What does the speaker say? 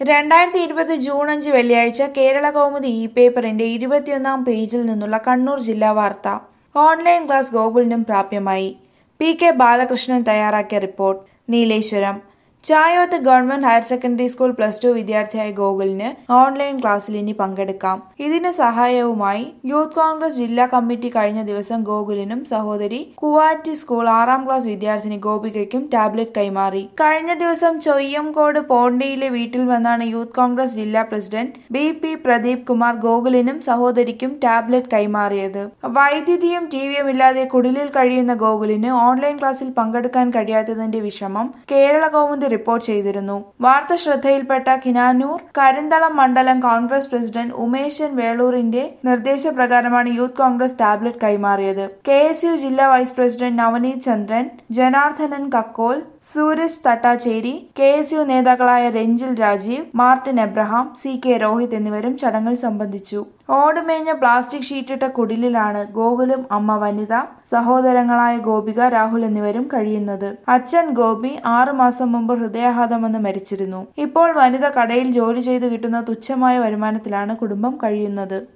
രണ്ടായിരത്തി ഇരുപത് ജൂൺ അഞ്ച് വെള്ളിയാഴ്ച കേരള കൗമുദി ഇ പേപ്പറിന്റെ ഇരുപത്തിയൊന്നാം പേജിൽ നിന്നുള്ള കണ്ണൂർ ജില്ലാ വാർത്ത ഓൺലൈൻ ക്ലാസ് ഗോകുലിനും പ്രാപ്യമായി പി കെ ബാലകൃഷ്ണൻ തയ്യാറാക്കിയ report Nileshwaram Chayoth government higher secondary school plus two വിദ്യാർത്ഥിയായ ഗോകുലിന് ഓൺലൈൻ ക്ലാസ്സിൽ ഇനി പങ്കെടുക്കാം ഇതിന് സഹായവുമായി യൂത്ത് കോൺഗ്രസ് ജില്ലാ കമ്മിറ്റി കഴിഞ്ഞ ദിവസം ഗോകുലിനും സഹോദരി കുവാറ്റി സ്കൂൾ ആറാം ക്ലാസ് വിദ്യാർത്ഥിനി ഗോപികയ്ക്കും ടാബ്ലറ്റ് കൈമാറി കഴിഞ്ഞ ദിവസം ചൊയ്യംകോട് പോണ്ടിയിലെ വീട്ടിൽ വന്നാണ് യൂത്ത് കോൺഗ്രസ് ജില്ലാ president B P Pradeep Kumar ഗോകുലിനും സഹോദരിക്കും ടാബ്ലറ്റ് കൈമാറിയത് വൈദ്യുതിയും ടിവിയും ഇല്ലാതെ കുടിലിൽ കഴിയുന്ന ഗോകുലിന് ഓൺലൈൻ ക്ലാസ്സിൽ പങ്കെടുക്കാൻ കഴിയാത്തതിന്റെ വിഷമം കേരള കൗമുദി റിപ്പോർട്ട് ചെയ്തിരുന്നു വാർത്ത ശ്രദ്ധയിൽപ്പെട്ട കിനാനൂർ കരിന്തളം മണ്ഡലം കോൺഗ്രസ് പ്രസിഡന്റ് ഉമേശൻ വേളൂരിന്റെ നിർദ്ദേശപ്രകാരമാണ് യൂത്ത് കോൺഗ്രസ് ടാബ്ലറ്റ് കൈമാറിയത് കെ എസ് യു ജില്ലാ vice president Navaneeth Chandran Janardhanan Kakkol Sooraj Thattachery K S U നേതാക്കളായ രഞ്ജിൽ രാജീവ് മാർട്ടിൻ എബ്രഹാം സി കെ രോഹിത് എന്നിവരും ചടങ്ങിൽ സംബന്ധിച്ചു ഓടുമേഞ്ഞ പ്ലാസ്റ്റിക് ഷീറ്റിട്ട കുടിലിലാണ് ഗോകുലും അമ്മ വനിത സഹോദരങ്ങളായ ഗോപിക രാഹുൽ എന്നിവരും കഴിയുന്നത് അച്ഛൻ ഗോപി ആറു മാസം മുമ്പ് ഹൃദയാഘാതം വന്ന് മരിച്ചിരുന്നു ഇപ്പോൾ വനിത കടയിൽ ജോലി ചെയ്ത് കിട്ടുന്ന തുച്ഛമായ വരുമാനത്തിലാണ് കുടുംബം കഴിയുന്നത്